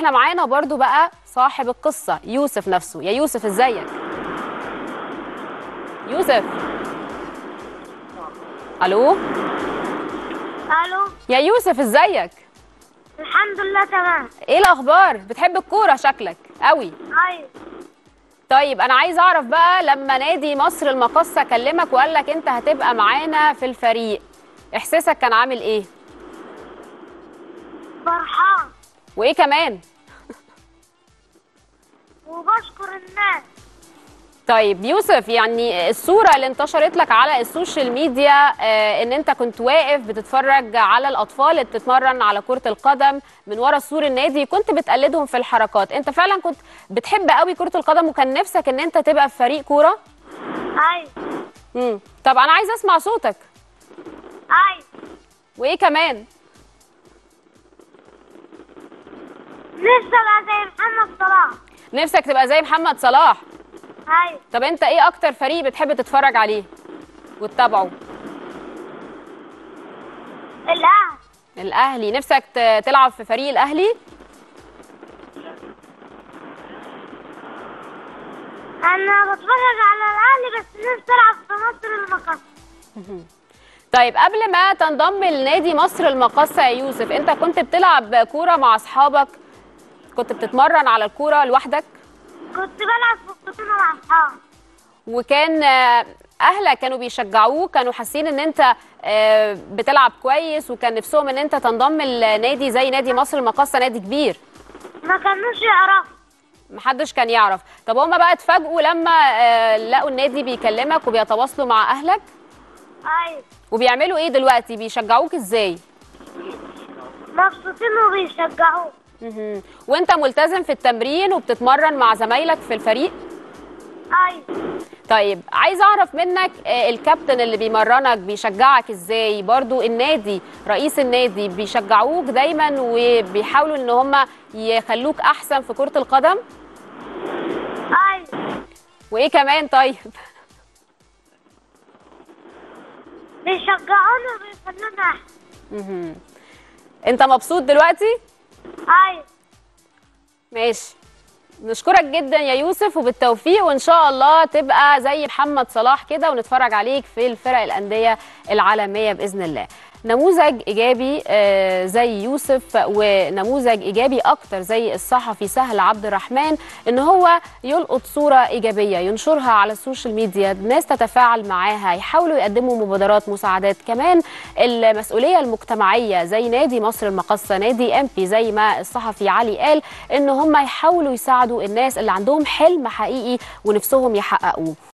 احنا معانا برضو بقى صاحب القصه يوسف نفسه يا يوسف ازيك يوسف الو الو يا يوسف ازيك الحمد لله تمام ايه الاخبار بتحب الكوره شكلك قوي ايوه طيب انا عايز اعرف بقى لما نادي مصر المقصه كلمك وقال لك انت هتبقى معانا في الفريق احساسك كان عامل ايه فرحان وايه كمان وبشكر الناس طيب يوسف يعني الصورة اللي انتشرت لك على السوشيال ميديا آه ان انت كنت واقف بتتفرج على الاطفال اللي بتتمرن على كرة القدم من ورا سور النادي كنت بتقلدهم في الحركات انت فعلا كنت بتحب قوي كرة القدم وكان نفسك ان انت تبقى في فريق كورة ايوه امم طب انا عايزه اسمع صوتك ايوه وايه كمان نفسي ابقى زي محمد صلاح نفسك تبقى زي محمد صلاح ايوه طب انت ايه اكتر فريق بتحب تتفرج عليه وتتابعه الاهلي الاهلي نفسك ت- تلعب في فريق الاهلي انا بتفرج على الاهلي بس نفسي العب في مصر المقص طيب قبل ما تنضم لنادي مصر المقصة يا يوسف انت كنت بتلعب كورة مع اصحابك كنت بتتمرن على الكورة لوحدك كنت بلعب في البطوله مع اصحابي وكان آه، اهلك كانوا بيشجعوك كانوا حاسين ان انت آه، بتلعب كويس وكان نفسهم ان انت تنضم لنادي زي نادي مصر المقصة نادي كبير ما كانوش يعرفوا محدش كان يعرف طب هما بقى اتفاجئوا لما آه، لقوا النادي بيكلمك وبيتواصلوا مع اهلك ايوه وبيعملوا ايه دلوقتي بيشجعوك ازاي مبسوطين وبيشجعوه مهم. وانت ملتزم في التمرين وبتتمرن مع زمايلك في الفريق ايوه طيب عايز اعرف منك آه، الكابتن اللي بيمرنك بيشجعك ازاي برضو النادي رئيس النادي بيشجعوك دايما وبيحاولوا ان هم يخلوك احسن في كرة القدم ايوه وايه كمان طيب بيشجعونا وبيخلونا احسن مهم. انت مبسوط دلوقتي ايوه ماشي نشكرك جدا يا يوسف وبالتوفيق وان شاء الله تبقى زي محمد صلاح كده ونتفرج عليك في الفرق الانديه العالميه باذن الله نموذج ايجابي آه، زي يوسف ونموذج ايجابي اكتر زي الصحفي سهل عبد الرحمن ان هو يلقط صوره ايجابيه ينشرها على السوشيال ميديا الناس تتفاعل معاها يحاولوا يقدموا مبادرات مساعدات كمان المسؤوليه المجتمعيه زي نادي مصر المقصه نادي امبي زي ما الصحفي علي قال ان هم يحاولوا يساعدوا الناس اللي عندهم حلم حقيقي ونفسهم يحققوه